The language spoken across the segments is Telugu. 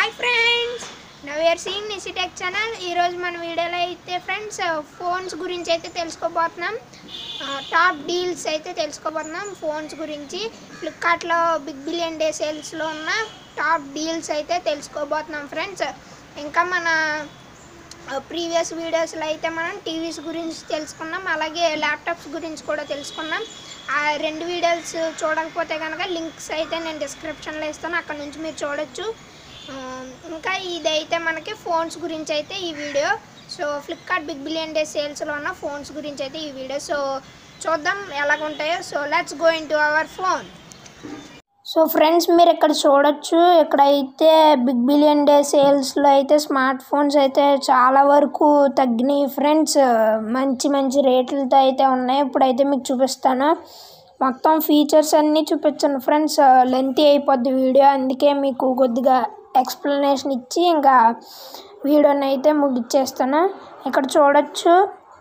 హాయ్ ఫ్రెండ్స్ నవ్ సీయింగ్ నిసిటెక్ ఛానల్ ఈరోజు మన వీడియోలో అయితే ఫ్రెండ్స్ ఫోన్స్ గురించి అయితే తెలుసుకోబోతున్నాం టాప్ డీల్స్ అయితే తెలుసుకోబోతున్నాం ఫోన్స్ గురించి ఫ్లిప్కార్ట్లో బిగ్ బిలియన్ డే సేల్స్లో ఉన్న టాప్ డీల్స్ అయితే తెలుసుకోబోతున్నాం ఫ్రెండ్స్ ఇంకా మన ప్రీవియస్ వీడియోస్లో అయితే మనం టీవీస్ గురించి తెలుసుకున్నాం అలాగే ల్యాప్టాప్స్ గురించి కూడా తెలుసుకున్నాం ఆ రెండు వీడియోస్ చూడకపోతే కనుక లింక్స్ అయితే నేను డిస్క్రిప్షన్లో ఇస్తాను అక్కడ నుంచి మీరు చూడొచ్చు ఆ, ఇంకా ఇదైతే మనకి ఫోన్స్ గురించి అయితే ఈ video so Flipkart big billion day సేల్స్లో ఉన్న ఫోన్స్ గురించి అయితే ఈ వీడియో సో చూద్దాం ఎలాగుంటాయో so let's go into our phone so friends మీరు ఇక్కడ చూడొచ్చు ఇక్కడైతే బిగ్ బిలియన్ డే సేల్స్లో అయితే స్మార్ట్ ఫోన్స్ అయితే చాలా వరకు తగ్గినాయి ఫ్రెండ్స్ మంచి మంచి రేట్లతో అయితే ఉన్నాయి ఇప్పుడైతే మీకు చూపిస్తాను మొత్తం ఫీచర్స్ అన్నీ చూపించాను ఫ్రెండ్స్ లెంతీ అయిపోద్ది వీడియో అందుకే మీకు కొద్దిగా ఎక్స్ప్లెనేషన్ ఇచ్చి ఇంకా వీడియోని అయితే ముగిచ్చేస్తాను ఇక్కడ చూడొచ్చు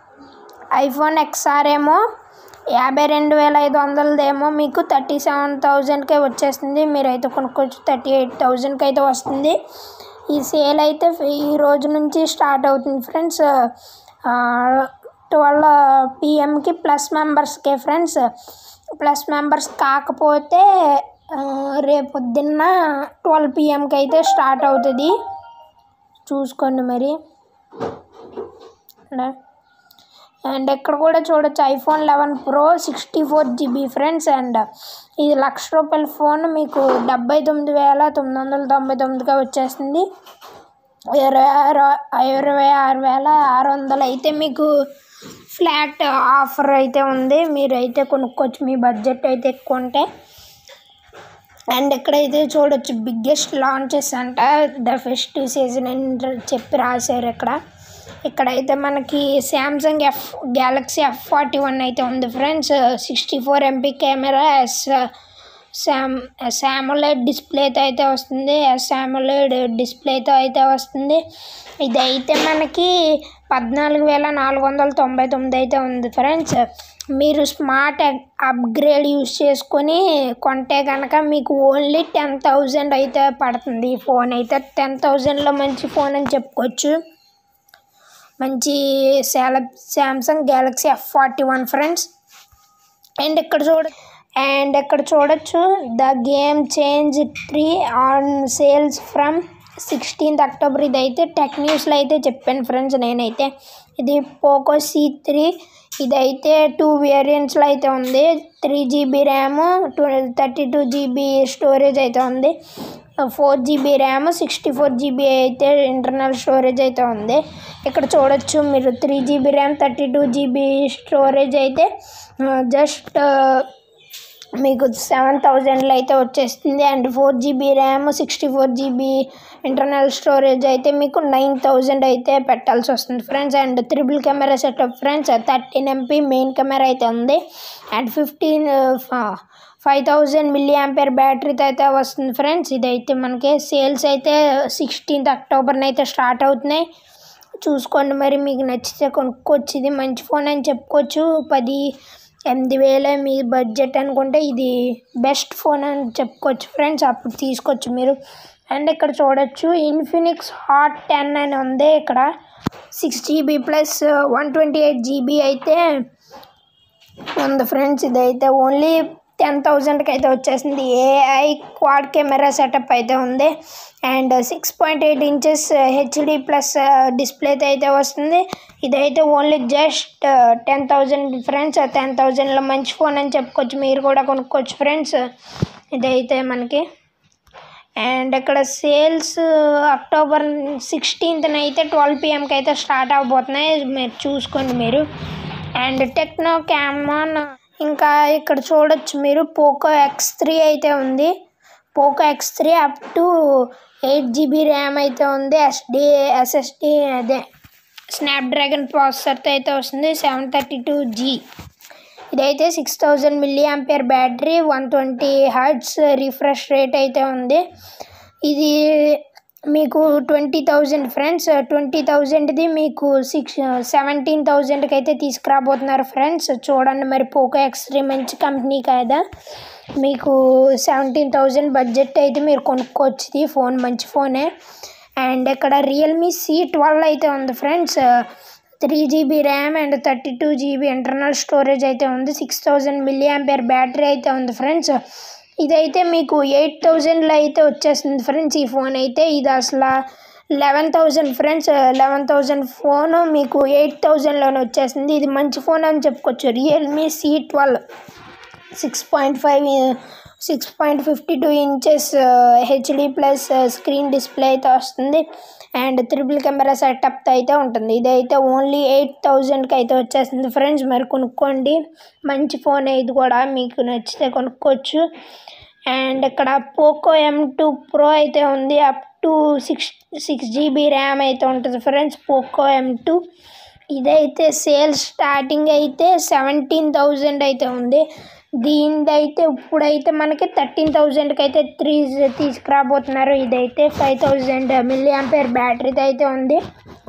ఐఫోన్ ఎక్స్ఆర్ ఏమో యాభై రెండు వేల ఐదు వందలదేమో మీకు థర్టీ సెవెన్ థౌజండ్కే వచ్చేస్తుంది మీరైతే కొనుక్కోవచ్చు థర్టీ ఎయిట్ థౌజండ్కి అయితే వస్తుంది ఈ సేల్ అయితే ఈ రోజు నుంచి స్టార్ట్ అవుతుంది ఫ్రెండ్స్ ట్వెల్వ్ పిఎంకి ప్లస్ మెంబర్స్కే ఫ్రెండ్స్ ప్లస్ మెంబర్స్ కాకపోతే ఆ, రేపు పొద్దున్న ట్వెల్వ్ పిఎంకి అయితే స్టార్ట్ అవుతుంది చూసుకోండి మరి ఇక్కడ. అండ్ ఇక్కడ కూడా చూడొచ్చు iPhone eleven pro sixty four GB friends and ఇది లక్ష రూపాయల ఫోన్ మీకు డెబ్బై తొమ్మిది వేల తొమ్మిది వందల తొంభై తొమ్మిదిగా వచ్చేస్తుంది ఇరవై ఆరు ఇరవై ఆరు వేల ఆరు వందలు అయితే మీకు ఫ్లాట్ ఆఫర్ అయితే ఉంది మీరైతే కొనుక్కోవచ్చు మీ బడ్జెట్ అయితే ఎక్కువ ఉంటే అండ్ ఇక్కడైతే చూడొచ్చు బిగ్గెస్ట్ లాంచెస్ అంట ద ఫెస్టివ్ సీజన్ అని చెప్పి రాశారు ఇక్కడ ఇక్కడైతే మనకి Samsung F Galaxy F forty one అయితే ఉంది friends sixty four MP camera S శామ్ శాములైడ్ డిస్ప్లేతో అయితే వస్తుంది శాములైడ్ డిస్ప్లేతో అయితే వస్తుంది ఇదైతే మనకి పద్నాలుగు వేల నాలుగు వందల తొంభై తొమ్మిది అయితే ఉంది ఫ్రెండ్స్ మీరు స్మార్ట్ అప్గ్రేడ్ యూస్ చేసుకొని కొంటే కనుక మీకు ఓన్లీ టెన్ థౌజండ్ అయితే పడుతుంది ఈ ఫోన్ అయితే టెన్ థౌజండ్లో మంచి ఫోన్ అని చెప్పుకోవచ్చు మంచి శాల Samsung Galaxy F forty one friends and ఇక్కడ చూడ అండ్ ఇక్కడ చూడొచ్చు the game change three on sales from sixteenth October ఇదైతే టెక్ న్యూస్లో అయితే చెప్పాను ఫ్రెండ్స్ నేనైతే ఇది పోకో సి త్రీ ఇదైతే టూ వేరియంట్స్లో అయితే ఉంది three GB RAM two thirty two GB storage అయితే ఉంది four GB RAM sixty four GB అయితే ఇంటర్నల్ స్టోరేజ్ అయితే ఉంది ఇక్కడ చూడొచ్చు మీరు three GB RAM thirty two GB storage అయితే జస్ట్ మీకు సెవెన్ థౌజండ్లో అయితే వచ్చేస్తుంది and four GB RAM sixty four GB internal storage అయితే మీకు నైన్ థౌజండ్ అయితే పెట్టాల్సి వస్తుంది friends and triple camera setup friends thirteen MP main camera అయితే ఉంది and fifteen five thousand milli ampere బ్యాటరీతో అయితే వస్తుంది ఫ్రెండ్స్ ఇదైతే మనకి సేల్స్ అయితే సిక్స్టీన్త్ అక్టోబర్న అయితే స్టార్ట్ అవుతున్నాయి చూసుకోండి మరి మీకు నచ్చితే కొనుక్కోవచ్చు ఇది మంచి ఫోన్ అని చెప్పుకోవచ్చు పది ఎనిమిది వేలే మీ బడ్జెట్ అనుకుంటే ఇది బెస్ట్ ఫోన్ అని చెప్పుకోవచ్చు ఫ్రెండ్స్ అప్పుడు తీసుకోవచ్చు మీరు అండ్ ఇక్కడ చూడొచ్చు ఇన్ఫినిక్స్ హాట్ టెన్ అని ఉంది ఇక్కడ six GB plus one twenty eight GB అయితే ఉంది ఫ్రెండ్స్ ఇదైతే ఓన్లీ టెన్ థౌజండ్కి అయితే వచ్చేసింది ఏఐ క్వాడ్ కెమెరా సెటప్ అయితే ఉంది and six point eight inches HD plus డిస్ప్లేతో అయితే వస్తుంది ఇదైతే only just ten thousand friends ten థౌజండ్లో మంచి ఫోన్ అని చెప్పుకోవచ్చు మీరు కూడా కొనుక్కోవచ్చు ఫ్రెండ్స్ ఇదైతే మనకి అండ్ ఇక్కడ సేల్స్ అక్టోబర్ సిక్స్టీన్త్న అయితే ట్వెల్వ్ పిఎంకి అయితే స్టార్ట్ అవబోతున్నాయి మీరు చూసుకోండి మీరు అండ్ టెక్నో క్యామాన్ ఇంకా ఇక్కడ చూడొచ్చు మీరు పోకో ఎక్స్ త్రీ అయితే ఉంది Poco X three up to eight GB RAM అయితే ఉంది ఎస్డి ఎస్ఎస్డి అదే స్నాప్డ్రాగన్ ప్రాసెసర్తో అయితే వస్తుంది సెవెన్ థర్టీ టూ జీ ఇదైతే six thousand milli ampere battery one twenty hertz refresh rate అయితే ఉంది ఇది మీకు ట్వంటీ థౌజండ్ ఫ్రెండ్స్ ట్వంటీ థౌజండ్ది మీకు సిక్స్ సెవెంటీన్ థౌజండ్కి అయితే తీసుకురాబోతున్నారు ఫ్రెండ్స్ చూడండి మరి పోకో ఎక్స్ త్రీ మంచి కంపెనీ కదా మీకు సెవెంటీన్ థౌజండ్ బడ్జెట్ అయితే మీరు కొనుక్కోవచ్చు ఇది ఫోన్ మంచి ఫోనే అండ్ ఇక్కడ రియల్మీ సి ట్వెల్వ్ అయితే ఉంది friends three GB RAM and thirty two GB internal storage అయితే ఉంది six thousand milli ampere battery అయితే ఉంది ఫ్రెండ్స్ ఇదైతే మీకు ఎయిట్ థౌజండ్లో అయితే వచ్చేస్తుంది ఫ్రెండ్స్ ఈ ఫోన్ అయితే ఇది అసలు eleven thousand friends eleven thousand phone మీకు ఎయిట్ థౌజండ్లోనే వచ్చేస్తుంది ఇది మంచి ఫోన్ అని చెప్పుకోవచ్చు Realme C twelve six point five six point fifty two inches HD plus screen display అయితే వస్తుంది అండ్ త్రిబుల్ కెమెరా సెటప్ అయితే ఉంటుంది ఇదైతే ఓన్లీ ఎయిట్ థౌజండ్కి అయితే వచ్చేస్తుంది ఫ్రెండ్స్ మరి కొనుక్కోండి మంచి ఫోన్ ఇది కూడా మీకు నచ్చితే కొనుక్కోవచ్చు అండ్ ఇక్కడ పోకో ఎం టూ ప్రో అయితే ఉంది up to six six GB RAM అయితే ఉంటుంది ఫ్రెండ్స్ పోకో ఎం టూ ఇదైతే సేల్స్ స్టార్టింగ్ అయితే సెవెంటీన్ థౌజండ్ అయితే ఉంది దీనిదైతే ఇప్పుడైతే మనకి థర్టీన్ థౌజండ్కి అయితే త్రీ తీసుకురాబోతున్నారు ఇదైతే ఫైవ్ థౌజండ్ మిల్లీ అంపేర్ బ్యాటరీతో అయితే ఉంది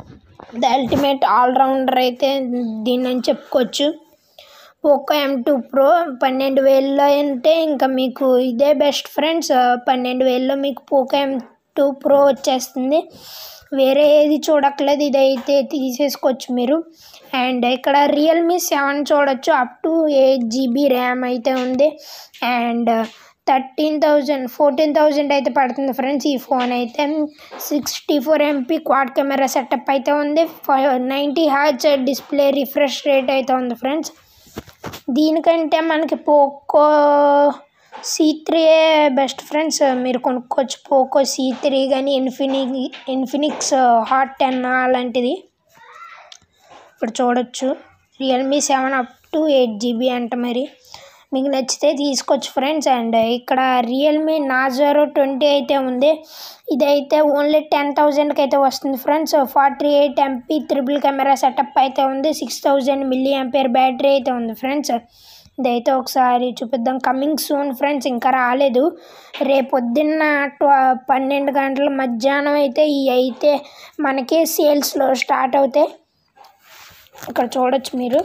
ద అల్టిమేట్ ఆల్రౌండర్ అయితే దీన్ని అని చెప్పుకోవచ్చు పోకో ఎం టూ ప్రో పన్నెండు వేలలో అంటే ఇంకా మీకు ఇదే బెస్ట్ ఫ్రెండ్స్ పన్నెండు వేలలో మీకు పోకో ఎం టూ ప్రో వచ్చేస్తుంది వేరే ఏది చూడట్లేదు ఇదైతే తీసేసుకోవచ్చు మీరు అండ్ ఇక్కడ రియల్మీ సెవెన్ చూడొచ్చు up to eight GB RAM అయితే ఉంది and thirteen thousand fourteen thousand అయితే పడుతుంది ఫ్రెండ్స్ ఈ ఫోన్ అయితే sixty four MP quad camera setup అయితే ఉంది five ninety hertz display refresh rate అయితే ఉంది ఫ్రెండ్స్ దీనికంటే మనకి Poco C three best friends మీరు కొనుక్కోవచ్చు పోకో సి త్రీ కానీ ఇన్ఫిని ఇన్ఫినిక్స్ హాట్ టెన్ అలాంటిది ఇప్పుడు చూడొచ్చు Realme seven up to eight GB అంట మరి మీకు నచ్చితే తీసుకోవచ్చు ఫ్రెండ్స్ అండ్ ఇక్కడ రియల్మీ నాజరో ట్వంటీ అయితే ఉంది ఇదైతే ఓన్లీ టెన్ థౌజండ్కి అయితే వస్తుంది friends forty eight MP triple camera setup అయితే ఉంది six thousand milli ampere battery అయితే ఉంది ఫ్రెండ్స్ ఇదైతే ఒకసారి చూపిద్దాం కమింగ్ సూన్ ఫ్రెండ్స్ ఇంకా రాలేదు రేపొద్దున్న ట్వ పన్నెండు గంటల మధ్యాహ్నం అయితే ఈ అయితే మనకి సేల్స్లో స్టార్ట్ అవుతాయి ఇక్కడ చూడొచ్చు మీరు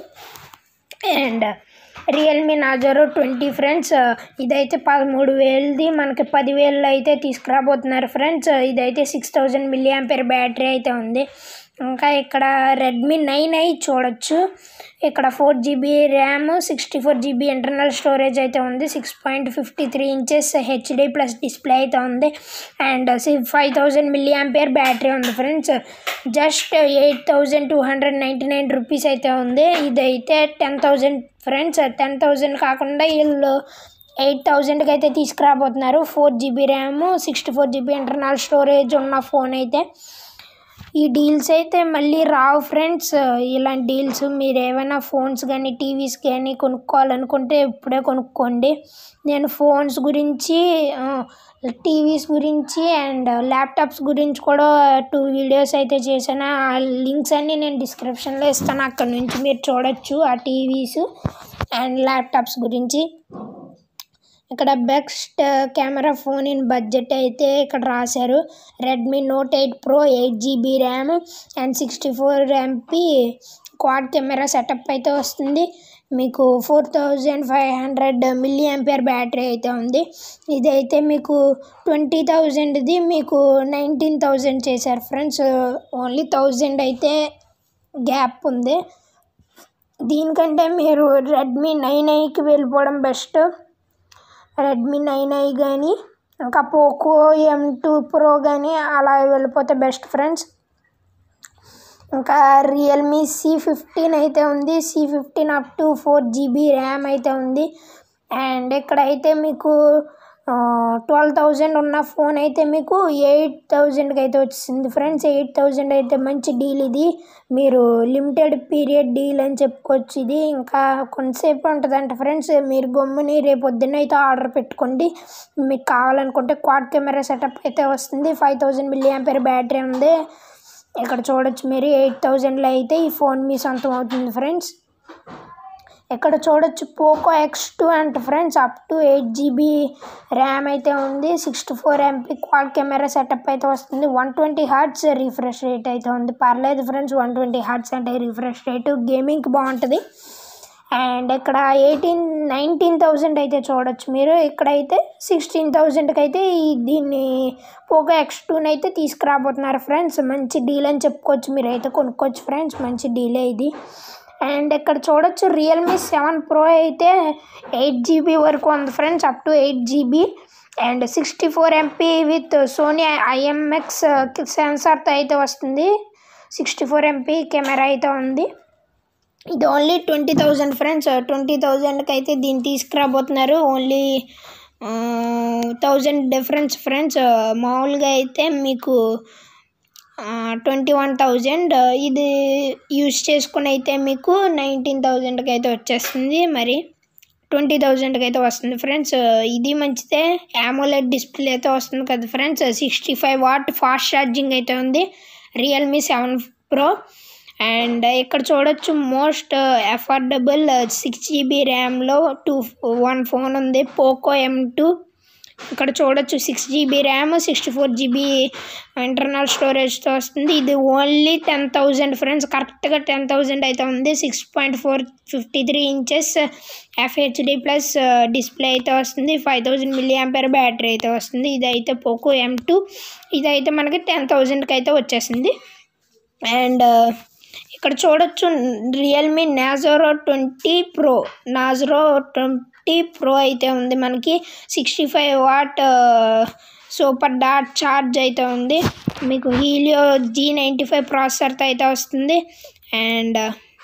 అండ్ రియల్మీ నాజరో ట్వంటీ ఫ్రెండ్స్ ఇదైతే పదమూడు వేలది మనకి పదివేలు అయితే తీసుకురాబోతున్నారు ఫ్రెండ్స్ ఇదైతే six thousand milli ampere battery అయితే ఉంది ఇంకా ఇక్కడ రెడ్మీ నైన్ ఐ చూడొచ్చు ఇక్కడ four GB RAM sixty four GB internal storage అయితే ఉంది six point fifty three inches HD plus display అయితే ఉంది and five thousand milli ampere battery ఉంది friends just eight thousand two hundred ninety nine rupees అయితే ఉంది ఇదైతే ten thousand friends ten thousand కాకుండా వీళ్ళు ఎయిట్ థౌజండ్కి అయితే తీసుకురాబోతున్నారు four GB RAM sixty four GB internal storage ఉన్న ఫోన్ అయితే ఈ డీల్స్ అయితే మళ్ళీ రావు ఫ్రెండ్స్ ఇలాంటి డీల్స్ మీరు ఏమైనా ఫోన్స్ కానీ టీవీస్ కానీ కొనుక్కోవాలనుకుంటే ఇప్పుడే కొనుక్కోండి నేను ఫోన్స్ గురించి టీవీస్ గురించి అండ్ ల్యాప్టాప్స్ గురించి కూడా టూ వీడియోస్ అయితే చేశాను ఆ లింక్స్ అన్నీ నేను డిస్క్రిప్షన్లో ఇస్తాను అక్కడ నుంచి మీరు చూడొచ్చు ఆ టీవీస్ అండ్ ల్యాప్టాప్స్ గురించి ఇక్కడ best camera phone in budget అయితే ఇక్కడ రాశారు Redmi Note eight pro eight GB RAM and sixty four MP quad camera setup అయితే వస్తుంది మీకు four thousand five hundred milli ampere battery అయితే ఉంది ఇదైతే మీకు ట్వంటీ థౌజండ్ది మీకు నైన్టీన్ థౌజండ్ చేశారు ఫ్రెండ్స్ ఓన్లీ థౌజండ్ అయితే గ్యాప్ ఉంది దీనికంటే మీరు రెడ్మీ నైన్ ఐకి వెళ్ళిపోవడం బెస్ట్ రెడ్మీ నైన్ ఐ కానీ ఇంకా పోకో ఎం టూ ప్రో కానీ అలా వెళ్ళిపోతే బెస్ట్ ఫ్రెండ్స్ ఇంకా రియల్మీ సి ఫిఫ్టీన్ అయితే ఉంది C fifteen up to four GB RAM అయితే ఉంది అండ్ ఇక్కడైతే మీకు ట్వెల్వ్ థౌజండ్ ఉన్న ఫోన్ అయితే మీకు ఎయిట్ థౌజండ్కి అయితే వచ్చింది ఫ్రెండ్స్ ఎయిట్ థౌజండ్ అయితే మంచి డీల్ ఇది మీరు లిమిటెడ్ పీరియడ్ డీల్ అని చెప్పుకోవచ్చు ఇది ఇంకా కొంతసేపు ఉంటుందంట ఫ్రెండ్స్ మీరు గమ్ముని రేపు పొద్దున్న అయితే ఆర్డర్ పెట్టుకోండి మీకు కావాలనుకుంటే క్వాడ్ కెమెరా సెటప్ అయితే వస్తుంది five thousand milli ampere battery ఉంది ఇక్కడ చూడొచ్చు మీరు ఎయిట్ థౌజండ్లో అయితే ఈ ఫోన్ మీ సొంతం అవుతుంది ఫ్రెండ్స్ ఇక్కడ చూడొచ్చు Poco X two and friends up to eight GB RAM అయితే ఉంది sixty four MP quad camera setup అయితే వస్తుంది one twenty hertz refresh rate అయితే ఉంది పర్లేదు ఫ్రెండ్స్ వన్ ట్వంటీ హార్ట్స్ అంటే రిఫ్రెష్ రేటు గేమింగ్కి బాగుంటుంది అండ్ ఇక్కడ ఎయిటీన్ నైన్టీన్ థౌజండ్ అయితే చూడొచ్చు మీరు ఇక్కడైతే సిక్స్టీన్ థౌజండ్కి అయితే ఈ దీన్ని పోకో ఎక్స్ టూని అయితే తీసుకురాబోతున్నారు ఫ్రెండ్స్ మంచి డీల్ అని చెప్పుకోవచ్చు మీరు అయితే కొనుక్కోవచ్చు ఫ్రెండ్స్ మంచి డీలే ఇది అండ్ ఇక్కడ చూడొచ్చు రియల్మీ సెవెన్ ప్రో అయితే ఎయిట్ జీబీ వరకు ఉంది friends up to eight GB and sixty four MP with Sony IMX సెన్సార్తో అయితే వస్తుంది సిక్స్టీ ఫోర్ ఎంపీ కెమెరా అయితే ఉంది ఇది only twenty thousand friends twenty థౌజండ్కి అయితే దీన్ని తీసుకురాబోతున్నారు ఓన్లీ థౌజండ్ డిఫరెన్స్ ఫ్రెండ్స్ మామూలుగా అయితే మీకు ట్వంటీ వన్ థౌజండ్ ఇది యూస్ చేసుకుని అయితే మీకు నైన్టీన్ థౌజండ్కి అయితే వచ్చేస్తుంది మరి ట్వంటీ థౌజండ్కి అయితే వస్తుంది ఫ్రెండ్స్ ఇది మంచిదే యామోలెడ్ డిస్ప్లే అయితే వస్తుంది కదా friends sixty five watt fast charging అయితే ఉంది రియల్మీ సెవెన్ ప్రో అండ్ ఇక్కడ చూడొచ్చు మోస్ట్ అఫోర్డబుల్ సిక్స్ జీబీ ర్యామ్లో టూ వన్ ఫోన్ ఉంది పోకో ఎం టూ ఇక్కడ చూడొచ్చు six GB RAM sixty four GB internal స్టోరేజ్తో వస్తుంది ఇది ఓన్లీ టెన్ థౌజండ్ ఫ్రెండ్స్ కరెక్ట్గా టెన్ థౌజండ్ అయితే ఉంది six point four fifty three inches FHD plus display అయితే వస్తుంది five thousand milli ampere battery అయితే వస్తుంది ఇదైతే పోకో ఎం టూ ఇదైతే మనకి టెన్ థౌజండ్కి అయితే వచ్చేసింది అండ్ ఇక్కడ చూడొచ్చు రియల్మీ నాజరో ట్వంటీ ప్రో నాజరో ట్వంటీ ప్రో అయితే ఉంది మనకి sixty five watt super dot charge అయితే ఉంది మీకు హీలియో జీ నైంటీ ఫైవ్ ప్రాసెసర్తో అయితే వస్తుంది అండ్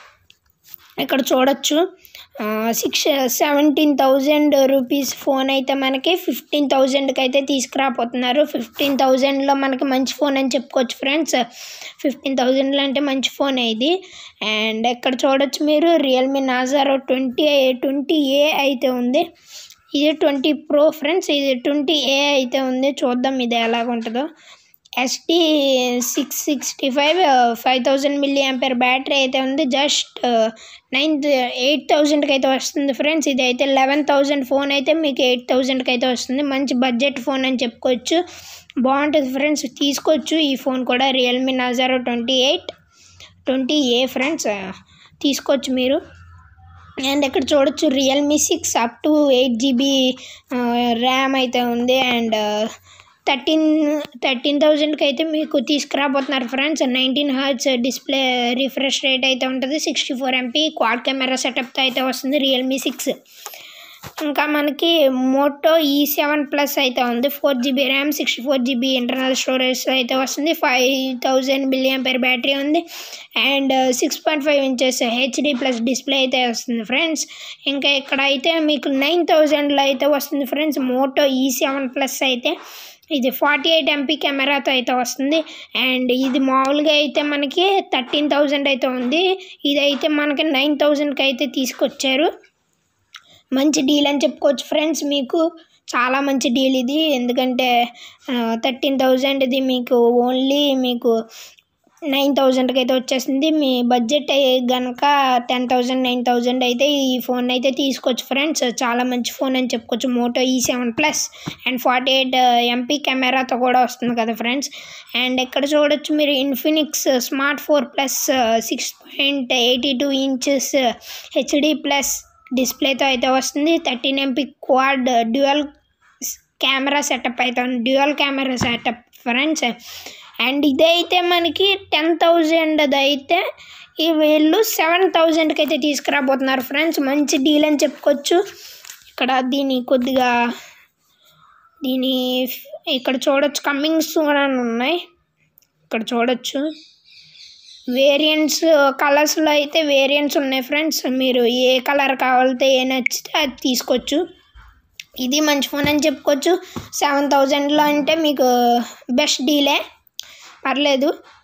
ఇక్కడ చూడొచ్చు six seventeen thousand rupees phone అయితే మనకి ఫిఫ్టీన్ థౌజండ్కి అయితే తీసుకురాపోతున్నారు ఫిఫ్టీన్ థౌజండ్లో మనకి మంచి ఫోన్ అని చెప్పుకోవచ్చు ఫ్రెండ్స్ ఫిఫ్టీన్ థౌజండ్లో అంటే మంచి ఫోన్ ఇది అండ్ ఇక్కడ చూడొచ్చు మీరు రియల్మీ నాజారో ట్వంటీ ట్వంటీ ఏ అయితే ఉంది ఇది ట్వంటీ ప్రో ఫ్రెండ్స్ ఇది ట్వంటీ ఏ అయితే ఉంది చూద్దాం ఇది ఎలాగ ఉంటుందో ఎస్టీ six sixty five five thousand milli ampere battery అయితే ఉంది జస్ట్ నైన్ ఎయిట్ థౌజండ్కి అయితే వస్తుంది ఫ్రెండ్స్ ఇది అయితే లెవెన్ థౌజండ్ ఫోన్ అయితే మీకు ఎయిట్ థౌజండ్కి అయితే వస్తుంది మంచి బడ్జెట్ ఫోన్ అని చెప్పుకోవచ్చు బాగుంటుంది ఫ్రెండ్స్ తీసుకోవచ్చు ఈ ఫోన్ కూడా రియల్మీ నజారో twenty eight twenty A friends తీసుకోవచ్చు మీరు అండ్ ఇక్కడ చూడొచ్చు Realme six up to eight GB RAM అయితే ఉంది అండ్ థర్టీన్ థర్టీన్ థౌజండ్కి అయితే మీకు తీసుకురాబోతున్నారు friends nineteen hertz display refresh rate అయితే ఉంటుంది sixty four MP quad camera సెటప్తో అయితే వస్తుంది రియల్మీ సిక్స్ ఇంకా మనకి మోటో ఈ సెవెన్ ప్లస్ అయితే ఉంది four GB RAM sixty four GB internal storage అయితే వస్తుంది five thousand milliampere battery ఉంది and six point five inches HD plus display అయితే వస్తుంది ఫ్రెండ్స్ ఇంకా ఇక్కడ అయితే మీకు నైన్ థౌజండ్లో అయితే వస్తుంది friends Moto E seven plus అయితే ఇది ఫార్టీ ఎయిట్ ఎంపీ కెమెరాతో అయితే వస్తుంది అండ్ ఇది మామూలుగా అయితే మనకి థర్టీన్ థౌజండ్ అయితే ఉంది ఇదైతే మనకి నైన్ థౌజండ్కి అయితే తీసుకొచ్చారు మంచి డీల్ అని చెప్పుకోవచ్చు ఫ్రెండ్స్ మీకు చాలా మంచి డీల్ ఇది ఎందుకంటే థర్టీన్ థౌజండ్ ఇది మీకు ఓన్లీ మీకు నైన్ థౌజండ్కి అయితే వచ్చేసింది మీ బడ్జెట్ కనుక టెన్ థౌజండ్ నైన్ థౌజండ్ అయితే ఈ ఫోన్ అయితే తీసుకోవచ్చు ఫ్రెండ్స్ చాలా మంచి ఫోన్ అని చెప్పుకోవచ్చు Moto E seven plus and forty eight MP కెమెరాతో కూడా వస్తుంది కదా ఫ్రెండ్స్ అండ్ ఇక్కడ చూడొచ్చు మీరు Infinix smart four plus six point eighty two inches HD plus డిస్ప్లేతో అయితే వస్తుంది thirteen MP quad dual camera setup అయితే ఉంది dual camera setup friends and ఇదైతే మనకి టెన్ థౌజండ్ అయితే ఈ వీళ్ళు సెవెన్ థౌజండ్కి అయితే తీసుకురాబోతున్నారు ఫ్రెండ్స్ మంచి డీల్ అని చెప్పుకోవచ్చు ఇక్కడ దీని కొద్దిగా దీని ఇక్కడ చూడొచ్చు కమ్మింగ్ సూన్ అని ఉన్నాయి ఇక్కడ చూడొచ్చు వేరియంట్స్ కలర్స్లో అయితే వేరియంట్స్ ఉన్నాయి ఫ్రెండ్స్ మీరు ఏ కలర్ కావాలితే ఏ నచ్చితే అది తీసుకోవచ్చు ఇది మంచి ఫోన్ అని చెప్పుకోవచ్చు సెవెన్ థౌజండ్లో అంటే మీకు బెస్ట్ డీలే పర్లేదు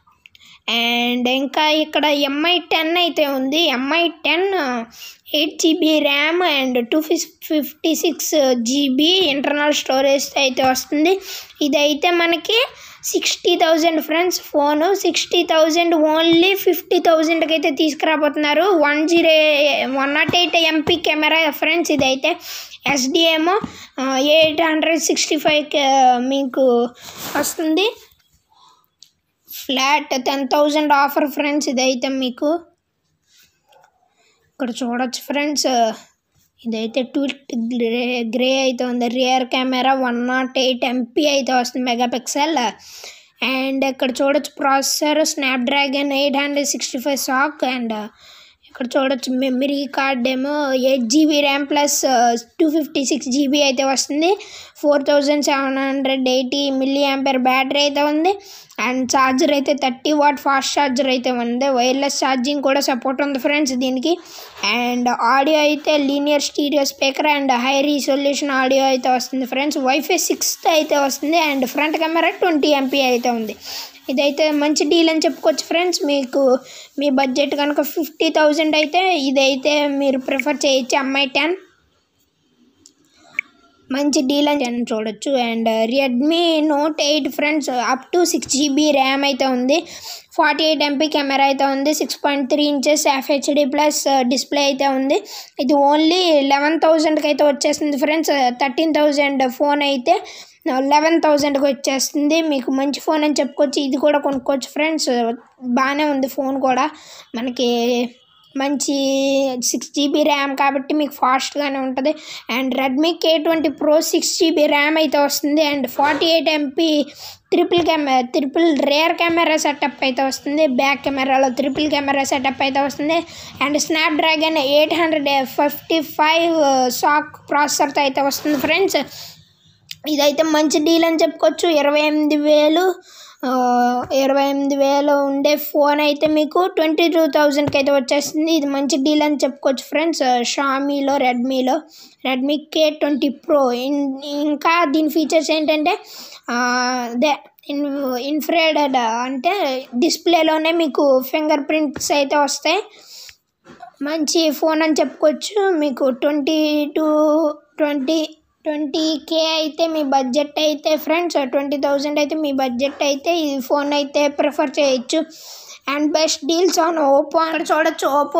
అండ్ ఇంకా ఇక్కడ ఎంఐ టెన్ అయితే ఉంది Mi ten eight GB RAM and two fifty six GB internal storage అయితే వస్తుంది ఇదైతే మనకి sixty thousand friends phone sixty thousand only fifty థౌజండ్కి అయితే తీసుకురాబోతున్నారు one zero one naught eight MP camera friends ఇదైతే ఎస్డి ఏమో ఎయిట్ హండ్రెడ్ సిక్స్టీ ఫైవ్ మీకు వస్తుంది flat ten thousand offer friends ఇదైతే మీకు ఇక్కడ చూడొచ్చు ఫ్రెండ్స్ ఇదైతే ట్విట్ గ్రే గ్రే అయితే ఉంది rear camera one naught eight MP అయితే వస్తుంది మెగాపిక్సెల్ అండ్ ఇక్కడ చూడొచ్చు processor Snapdragon eight hundred sixty five SoC and ఇక్కడ చూడొచ్చు మెమరీ కార్డ్ ఏమో eight GB RAM plus two fifty six GB అయితే వస్తుంది four thousand seven hundred eighty milliampere battery అయితే ఉంది అండ్ ఛార్జర్ అయితే థర్టీ వాట్ ఫాస్ట్ ఛార్జర్ అయితే ఉంది వైర్లెస్ ఛార్జింగ్ కూడా సపోర్ట్ ఉంది ఫ్రెండ్స్ దీనికి అండ్ ఆడియో అయితే linear stereo speaker and high resolution audio అయితే వస్తుంది ఫ్రెండ్స్ వైఫై సిక్స్ అయితే వస్తుంది and front camera twenty MP అయితే ఉంది ఇదైతే మంచి డీల్ అని చెప్పుకోవచ్చు ఫ్రెండ్స్ మీకు మీ బడ్జెట్ కనుక ఫిఫ్టీ థౌజండ్ అయితే ఇదైతే మీరు ప్రిఫర్ చేయొచ్చు ఎంఐ టెన్ మంచి డీల్ అని చెప్పి చూడొచ్చు and Redmi note eight friends up to six GB RAM అయితే ఉంది ఫార్టీ ఎయిట్ ఎంపీ కెమెరా అయితే ఉంది six point three inches FHD plus display అయితే ఉంది ఇది ఓన్లీ లెవెన్ థౌజండ్కి అయితే వచ్చేస్తుంది ఫ్రెండ్స్ థర్టీన్ థౌజండ్ ఫోన్ అయితే లెవెన్ థౌజండ్కి వచ్చేస్తుంది మీకు మంచి ఫోన్ అని చెప్పుకోవచ్చు ఇది కూడా కొనుక్కోవచ్చు ఫ్రెండ్స్ బాగానే ఉంది ఫోన్ కూడా మనకి మంచి సిక్స్ జీబీ ర్యామ్ కాబట్టి మీకు ఫాస్ట్గానే ఉంటుంది and Redmi K twenty pro six GB RAM అయితే వస్తుంది and forty eight MP triple camera triple rear camera setup అయితే వస్తుంది బ్యాక్ కెమెరాలో ట్రిపుల్ కెమెరా సెటప్ అయితే వస్తుంది and Snapdragon eight hundred fifty five SoC ప్రాసెసర్తో అయితే వస్తుంది ఫ్రెండ్స్ ఇదైతే మంచి డీల్ అని చెప్పుకోవచ్చు ఇరవై ఎనిమిది వేలు ఆ, ఇరవై ఎనిమిది వేలు ఉండే ఫోన్ అయితే మీకు ట్వంటీ టూ థౌజండ్కి అయితే వచ్చేస్తుంది ఇది మంచి డీల్ అని చెప్పుకోవచ్చు ఫ్రెండ్స్ షామీలో రెడ్మీలో రెడ్మీ కే ట్వంటీ ప్రో ఇంకా దీని ఫీచర్స్ ఏంటంటే ఆ, అదే ఇన్ ఇన్ఫ్రేడెడ్ అంటే డిస్ప్లేలోనే మీకు ఫింగర్ ప్రింట్స్ అయితే వస్తాయి మంచి ఫోన్ అని చెప్పుకోవచ్చు మీకు twenty to twenty twenty K అయితే మీ బడ్జెట్ అయితే ఫ్రెండ్స్ ట్వంటీ థౌజండ్ అయితే మీ బడ్జెట్ అయితే ఈ ఫోన్ అయితే ప్రిఫర్ చేయొచ్చు and best deals on Oppo అక్కడ చూడొచ్చు ఓపో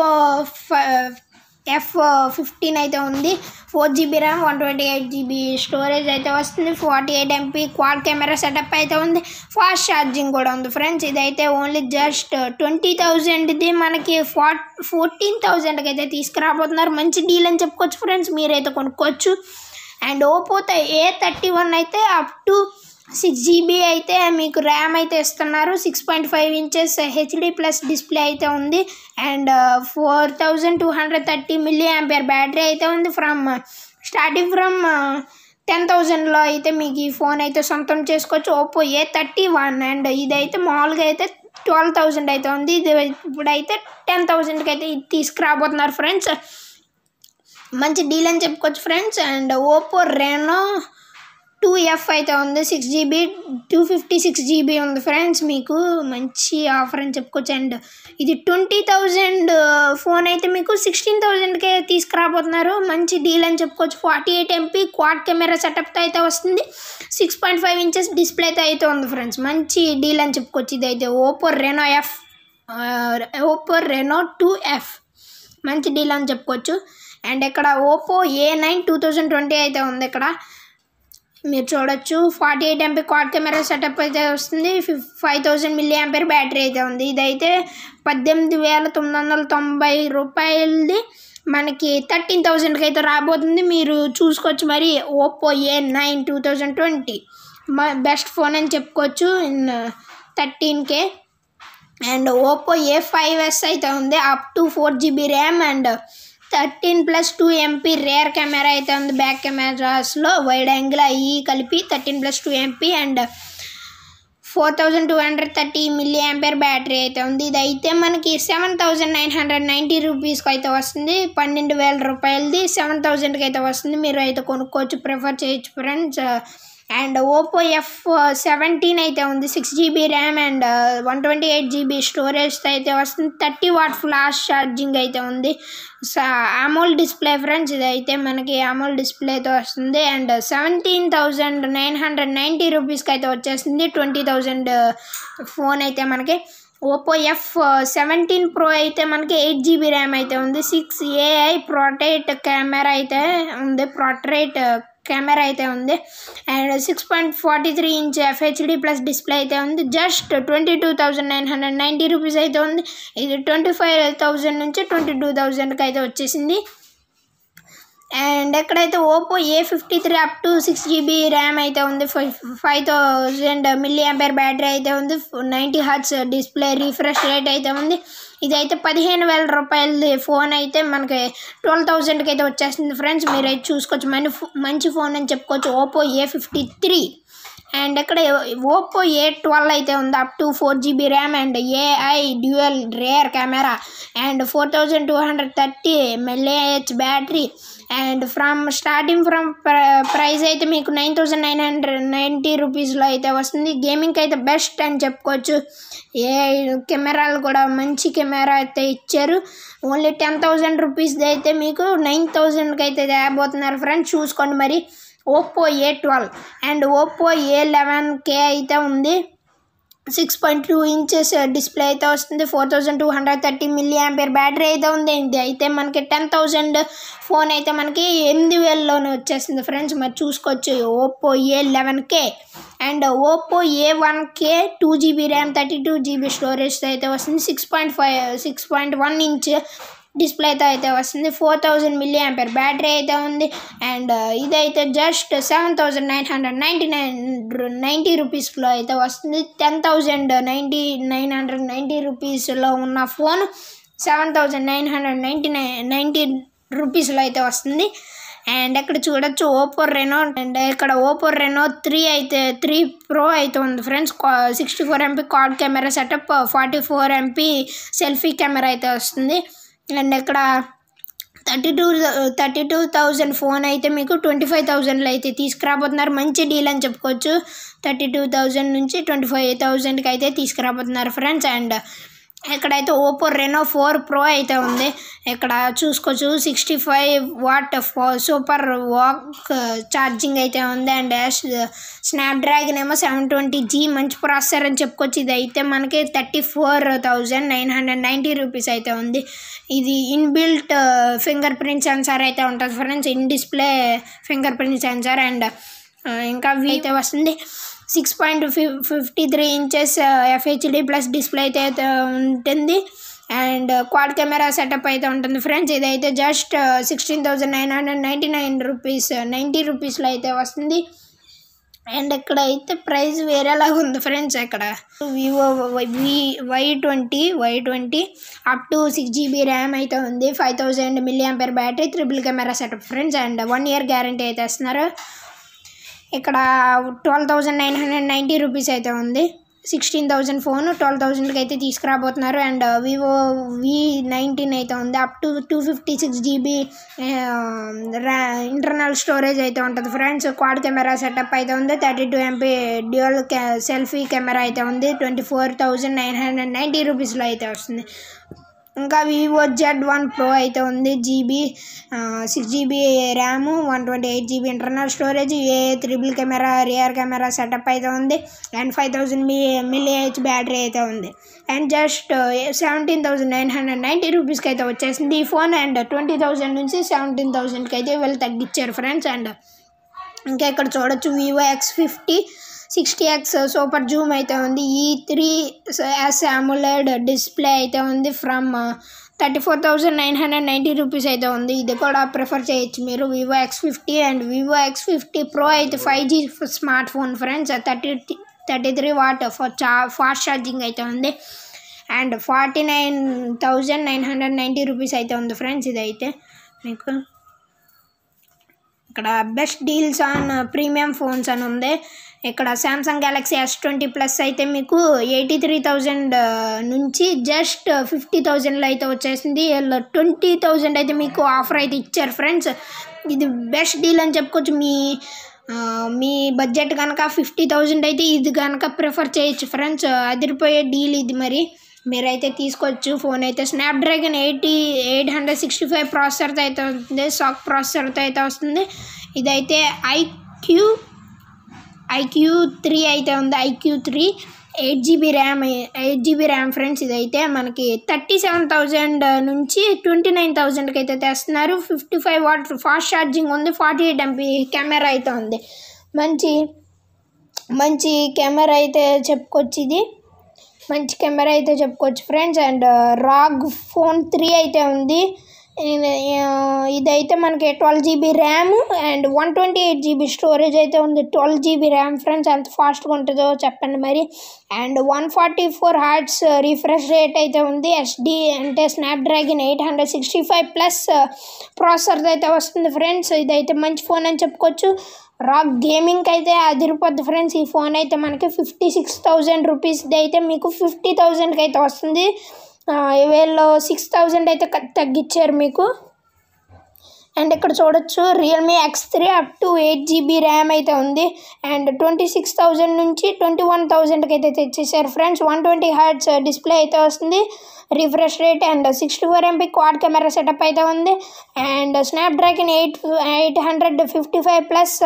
ఎఫ్ ఫిఫ్టీన్ అయితే ఉంది four GB RAM one twenty eight GB storage అయితే వస్తుంది forty eight MP quad camera setup అయితే ఉంది ఫాస్ట్ ఛార్జింగ్ కూడా ఉంది ఫ్రెండ్స్ ఇదైతే ఓన్లీ జస్ట్ ట్వంటీ థౌజండ్ది మనకి ఫార్ ఫోర్టీన్ థౌజండ్కి అయితే తీసుకురాబోతున్నారు మంచి డీల్ అని చెప్పుకోవచ్చు ఫ్రెండ్స్ మీరైతే కొనుక్కోవచ్చు అండ్ ఓపోతో ఏ థర్టీ వన్ అయితే అప్ టు సిక్స్ జీబీ అయితే మీకు ర్యామ్ అయితే ఇస్తున్నారు six point five inches HD plus display అయితే ఉంది and four thousand two hundred thirty milliampere battery అయితే ఉంది ఫ్రమ్ స్టార్టింగ్ ఫ్రమ్ టెన్ థౌజండ్లో అయితే మీకు ఈ ఫోన్ అయితే సొంతం చేసుకోవచ్చు Oppo A thirty one and ఇదైతే మామూలుగా అయితే ట్వెల్వ్ థౌజండ్ అయితే ఉంది ఇది ఇప్పుడైతే టెన్ థౌజండ్కి అయితే ఇది తీసుకురాబోతున్నారు ఫ్రెండ్స్ మంచి డీల్ అని చెప్పుకోవచ్చు friends and Oppo Reno two F అయితే ఉంది six GB two fifty six GB ఉంది ఫ్రెండ్స్ మీకు మంచి ఆఫర్ అని చెప్పుకోవచ్చు అండ్ ఇది ట్వంటీ థౌజండ్ ఫోన్ అయితే మీకు సిక్స్టీన్ థౌజండ్కే తీసుకురాబోతున్నారు మంచి డీల్ అని చెప్పుకోవచ్చు forty eight MP quad camera సెటప్తో అయితే వస్తుంది six point five inches display అయితే ఉంది ఫ్రెండ్స్ మంచి డీల్ అని చెప్పుకోవచ్చు ఇదైతే Oppo Reno F Oppo Reno two F మంచి డీల్ అని చెప్పుకోవచ్చు అండ్ ఇక్కడ Oppo A nine two thousand twenty అయితే ఉంది ఇక్కడ మీరు చూడొచ్చు forty eight MP quad camera setup అయితే వస్తుంది five thousand milliamp battery అయితే ఉంది ఇదైతే పద్దెనిమిది వేల తొమ్మిది వందల తొంభై రూపాయలది మనకి థర్టీన్ థౌజండ్కి అయితే రాబోతుంది మీరు చూసుకోవచ్చు మరి Oppo A nine two thousand twenty best phone అని చెప్పుకోవచ్చు in thirteen K and Oppo A five S అయితే ఉంది up to four GB RAM and thirteen plus two MP rear camera అయితే ఉంది బ్యాక్ కెమెరాస్లో వైడ్ యాంగిల్ అయ్యి కలిపి thirteen plus two MP and four thousand two hundred thirty milliampere battery అయితే ఉంది ఇది అయితే మనకి seven thousand nine hundred ninety రూపీస్కి అయితే వస్తుంది పన్నెండు వేల రూపాయలది సెవెన్ థౌజండ్కి అయితే వస్తుంది మీరు అయితే కొనుక్కోవచ్చు ప్రిఫర్ చేయొచ్చు friends and Oppo F seventeen అయితే ఉంది six GB RAM and one twenty eight GB స్టోరేజ్తో అయితే వస్తుంది థర్టీ వాట్ ఫ్లాష్ ఛార్జింగ్ అయితే ఉంది అమోల్ డిస్ప్లే ఫ్రెండ్స్ ఇదైతే మనకి అమోల్ డిస్ప్లేతో వస్తుంది and seventeen thousand nine hundred ninety రూపీస్కి అయితే వచ్చేస్తుంది ట్వంటీ థౌజండ్ ఫోన్ అయితే మనకి ఓపో ఎఫ్ సెవెంటీన్ ప్రో అయితే మనకి ఎయిట్ జీబీ ర్యామ్ అయితే ఉంది సిక్స్ ఏఐ ప్రొటేట్ కెమెరా అయితే ఉంది ప్రొటరేట్ కెమెరా అయితే ఉంది and six point forty three inch FHD plus display అయితే ఉంది just twenty two thousand nine hundred ninety rupees అయితే ఉంది ఇది ట్వంటీ ఫైవ్ థౌజండ్ నుంచి ట్వంటీ టూ థౌజండ్కి అయితే వచ్చేసింది అండ్ ఎక్కడైతే Oppo A fifty three up to six GB RAM అయితే ఉంది five thousand milli ampere battery అయితే ఉంది ninety hertz display refresh rate అయితే ఉంది ఇదైతే పదిహేను వేల రూపాయలది ఫోన్ అయితే మనకి ట్వెల్వ్ థౌజండ్కి అయితే వచ్చేస్తుంది ఫ్రెండ్స్ మీరు అయితే చూసుకోవచ్చు మన మంచి ఫోన్ అని చెప్పుకోవచ్చు Oppo A fifty three and ఇక్కడ ఓపో ఏ ట్వెల్వ్ అయితే ఉంది up to four GB RAM and AI dual rear camera and four thousand two hundred thirty MLAH battery and from starting from price అయితే మీకు nine thousand nine hundred ninety రూపీస్లో అయితే వస్తుంది గేమింగ్కి అయితే బెస్ట్ అని చెప్పుకోవచ్చు ఏ కెమెరాలు కూడా మంచి కెమెరా అయితే ఇచ్చారు ఓన్లీ టెన్ థౌజండ్ రూపీస్ది అయితే మీకు నైన్ థౌజండ్కి అయితే తేబోతున్నారు ఫ్రెండ్స్ చూసుకోండి మరి Oppo A twelve and Oppo A eleven K అయితే ఉంది six point two inches display అయితే వస్తుంది four thousand two hundred thirty milliampere battery అయితే ఉంది ఇది అయితే మనకి టెన్ థౌజండ్ ఫోన్ అయితే మనకి ఎనిమిది వేలలోనే వచ్చేసింది ఫ్రెండ్స్ మరి చూసుకోవచ్చు Oppo A eleven K and Oppo A one K two GB RAM thirty two GB storage అయితే వస్తుంది six point five six point one inch డిస్ప్లేతో అయితే వస్తుంది four thousand milliampere battery అయితే ఉంది అండ్ ఇదైతే just seven thousand nine hundred ninety nine ninety రూపీస్లో అయితే వస్తుంది ten thousand ninety nine hundred ninety రూపీస్లో ఉన్న phone seven thousand nine hundred ninety nine ninety రూపీస్లో అయితే వస్తుంది అండ్ ఇక్కడ చూడొచ్చు ఓపో రెనో అండ్ ఇక్కడ ఓపో రెనో త్రీ అయితే త్రీ ప్రో అయితే ఉంది friends sixty four MP quad camera setup forty four MP selfie camera అయితే వస్తుంది అండ్ ఇక్కడ thirty two thirty two thousand phone అయితే మీకు ట్వంటీ ఫైవ్ థౌజండ్లో అయితే తీసుకురాబోతున్నారు మంచి డీల్ అని చెప్పుకోవచ్చు థర్టీ టూ థౌజండ్ నుంచి ట్వంటీ ఫైవ్ థౌజండ్కి అయితే తీసుకురాబోతున్నారు ఫ్రెండ్స్ అండ్ ఇక్కడైతే ఓపో రెనో ఫోర్ ప్రో అయితే ఉంది ఇక్కడ చూసుకోవచ్చు sixty five watt super VOOC charging అయితే ఉంది అండ్ స్నాప్డ్రాగన్ ఏమో సెవెన్ ట్వంటీ జీ మంచి ప్రాసెసర్ అని చెప్పుకోవచ్చు ఇది అయితే మనకి thirty four thousand nine hundred ninety rupees అయితే ఉంది ఇది ఇన్బిల్ట్ ఫింగర్ ప్రింట్ సెన్సార్ అయితే ఉంటుంది friends in display fingerprint sensor and ఇంకా వి అయితే వస్తుంది six point fif fifty three inches FHD plus display అయితే అయితే ఉంటుంది అండ్ క్వాడ్ కెమెరా సెటప్ అయితే ఉంటుంది ఫ్రెండ్స్ ఇదైతే just sixteen thousand nine hundred ninety nine rupees ninety రూపీస్లో అయితే వస్తుంది అండ్ ఇక్కడ అయితే ప్రైస్ వేరేలాగా ఉంది ఫ్రెండ్స్ ఇక్కడ Vivo V Y twenty Y twenty up to six GB RAM అయితే ఉంది five thousand milli ampere battery triple camera setup friends and one year guarantee అయితే ఇస్తున్నారు ఇక్కడ twelve thousand nine hundred ninety rupees అయితే ఉంది సిక్స్టీన్ థౌజండ్ ఫోన్ ట్వెల్వ్ థౌజండ్కి అయితే తీసుకురాబోతున్నారు అండ్ వివో వి నైన్టీన్ అయితే ఉంది up to two fifty six GB ra internal storage అయితే ఉంటుంది ఫ్రెండ్స్ క్వాడ్ కెమెరా సెటప్ అయితే ఉంది thirty two MP dual selfie camera అయితే ఉంది twenty four thousand nine hundred ninety రూపీస్లో అయితే వస్తుంది ఇంకా వివో జెడ్ వన్ ప్రో అయితే ఉంది GB six GB RAM one twenty eight GB internal storage a triple camera rear camera setup అయితే ఉంది అండ్ ఫైవ్ థౌజండ్ మీ మిల్లీహెచ్ బ్యాటరీ అయితే ఉంది and just seventeen thousand nine hundred ninety రూపీస్కి అయితే వచ్చేసింది ఈ ఫోన్ అండ్ ట్వంటీ థౌజండ్ నుంచి సెవెంటీన్ థౌజండ్కి అయితే వీళ్ళు తగ్గించారు ఫ్రెండ్స్ అండ్ ఇంకా ఇక్కడ చూడొచ్చు Vivo X fifty sixty X super zoom అయితే ఉంది E three S AMOLED display అయితే ఉంది from thirty four thousand nine hundred ninety rupees అయితే ఉంది ఇది కూడా ప్రిఫర్ చేయొచ్చు మీరు Vivo X fifty and Vivo X fifty pro అయితే five G smartphone friends thirty thirty three watt cha fast charging అయితే ఉంది and forty nine thousand nine hundred ninety rupees అయితే ఉంది ఫ్రెండ్స్ ఇదైతే మీకు ఇక్కడ best deals on premium phones అని ఉంది ఇక్కడ Samsung Galaxy S twenty plus అయితే మీకు ఎయిటీ త్రీ థౌజండ్ నుంచి జస్ట్ ఫిఫ్టీ థౌజండ్లో అయితే వచ్చేసింది ట్వంటీ థౌజండ్ అయితే మీకు ఆఫర్ అయితే ఇచ్చారు ఫ్రెండ్స్ ఇది బెస్ట్ డీల్ అని చెప్పుకోవచ్చు మీ ఆ, మీ బడ్జెట్ కనుక ఫిఫ్టీ థౌజండ్ అయితే ఇది కనుక ప్రిఫర్ చేయొచ్చు ఫ్రెండ్స్ అదిరిపోయే డీల్ ఇది మరి మీరైతే తీసుకోవచ్చు ఫోన్ అయితే Snapdragon eighty eight hundred sixty five ప్రాసెసర్తో అయితే వస్తుంది సాక్ ప్రాసెసర్తో అయితే వస్తుంది ఇదైతే ఐక్యూ ఐక్యూ త్రీ అయితే ఉంది iQOO three eight GB RAM eight GB RAM friends ఇదైతే మనకి థర్టీ సెవెన్ థౌజండ్ నుంచి ట్వంటీ నైన్ థౌజండ్కి అయితే తెస్తున్నారు fifty five watt fast charging ఉంది ఫార్టీ ఎయిట్ ఎంపీ కెమెరా అయితే ఉంది మంచి మంచి కెమెరా అయితే చెప్పుకోవచ్చు ఇది మంచి కెమెరా అయితే చెప్పుకోవచ్చు friends and ROG phone three అయితే ఉంది ఇది, ఆ, ఇదైతే మనకి twelve GB RAM and one twenty eight GB storage అయితే ఉంది ట్వెల్వ్ జీబీ ర్యామ్ ఫ్రెండ్స్ ఎంత ఫాస్ట్గా ఉంటుందో చెప్పండి మరి and one forty four hertz refresh rate అయితే ఉంది ఎస్డి అంటే Snapdragon eight hundred sixty five plus processor అయితే వస్తుంది ఫ్రెండ్స్ ఇదైతే మంచి ఫోన్ అని చెప్పుకోవచ్చు రాక్ గేమింగ్కి అయితే అదిరిపోద్ది ఫ్రెండ్స్ ఈ ఫోన్ అయితే మనకి ఫిఫ్టీ సిక్స్ థౌజండ్ రూపీస్ది అయితే మీకు ఫిఫ్టీ థౌజండ్కి అయితే వస్తుంది ఆ, వీళ్ళు సిక్స్ థౌజండ్ అయితే క- తగ్గించారు మీకు అండ్ ఇక్కడ చూడొచ్చు Realme X three up to eight GB RAM అయితే ఉంది అండ్ ట్వంటీ సిక్స్ థౌజండ్ నుంచి ట్వంటీ వన్ థౌజండ్కి అయితే తెచ్చేసారు friends one twenty hertz display అయితే వస్తుంది refresh rate and sixty four MP quad camera setup అయితే ఉంది and Snapdragon eight eight hundred fifty five plus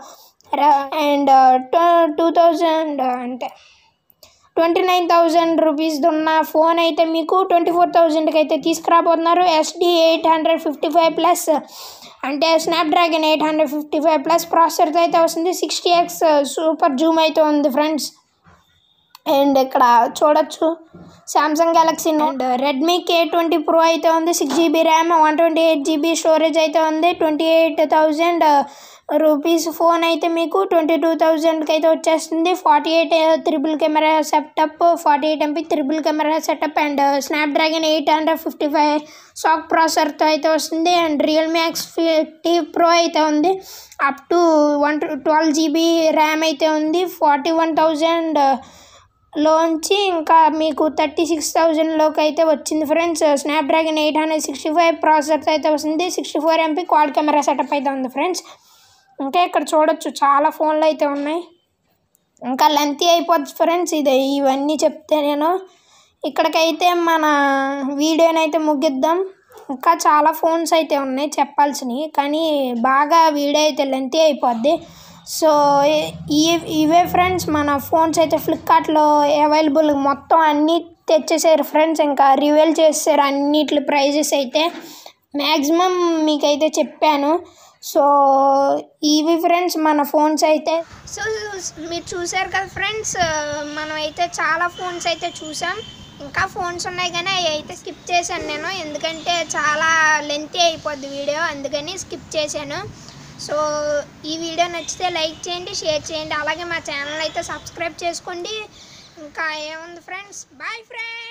and two thousand అంటే ట్వంటీ నైన్ థౌజండ్ రూపీస్ ఉన్న ఫోన్ అయితే మీకు ట్వంటీ ఫోర్ థౌజండ్కి అయితే తీసుకురాబోతున్నారు SD eight hundred fifty five plus అంటే Snapdragon eight hundred fifty five plus ప్రాసెసర్తో అయితే వస్తుంది సిక్స్టీ ఎక్స్ సూపర్ జూమ్ అయితే ఉంది ఫ్రెండ్స్ అండ్ ఇక్కడ చూడొచ్చు Samsung Galaxy and Redmi K twenty pro అయితే ఉంది six GB RAM one twenty eight GB storage అయితే ఉంది twenty eight thousand rupees phone అయితే మీకు ట్వంటీ టూ థౌజండ్కి అయితే వచ్చేస్తుంది forty eight triple camera setup forty eight MP triple camera setup and Snapdragon eight hundred fifty five SoC ప్రాసెసర్తో అయితే వస్తుంది and Realme X fifty pro అయితే ఉంది up to one twelve GB RAM అయితే ఉంది ఫార్టీ వన్ థౌజండ్ లోంచి ఇంకా మీకు థర్టీ సిక్స్ థౌజండ్లోకి అయితే వచ్చింది friends Snapdragon eight hundred sixty five processor అయితే వస్తుంది sixty four MP quad camera setup అయితే ఉంది ఫ్రెండ్స్ ఇంకా ఇక్కడ చూడొచ్చు చాలా ఫోన్లు అయితే ఉన్నాయి ఇంకా లెంతీ అయిపోద్ది ఫ్రెండ్స్ ఇది ఇవన్నీ చెప్తే నేను ఇక్కడికైతే మన వీడియోని అయితే ముగిద్దాం ఇంకా చాలా ఫోన్స్ అయితే ఉన్నాయి చెప్పాల్సినవి కానీ బాగా వీడియో అయితే లెంతీ అయిపోద్ది సో ఈ ఇవే ఫ్రెండ్స్ మన ఫోన్స్ అయితే ఫ్లిప్కార్ట్లో అవైలబుల్ మొత్తం అన్నీ తెచ్చేసారు ఫ్రెండ్స్ ఇంకా రివీల్ చేసేసారు అన్నిటి ప్రైజెస్ అయితే మ్యాక్సిమం మీకైతే చెప్పాను సో ఇవి ఫ్రెండ్స్ మన ఫోన్స్ అయితే సో మీరు చూసారు కదా ఫ్రెండ్స్ మనం అయితే చాలా ఫోన్స్ అయితే చూసాం ఇంకా ఫోన్స్ ఉన్నాయి కానీ అవి అయితే స్కిప్ చేశాను నేను ఎందుకంటే చాలా లెంతీ అయిపోద్ది వీడియో అందుకని స్కిప్ చేశాను సో ఈ వీడియో నచ్చితే లైక్ చేయండి షేర్ చేయండి అలాగే మా ఛానల్ అయితే సబ్స్క్రైబ్ చేసుకోండి ఇంకా ఏముంది ఫ్రెండ్స్ బాయ్ ఫ్రెండ్స్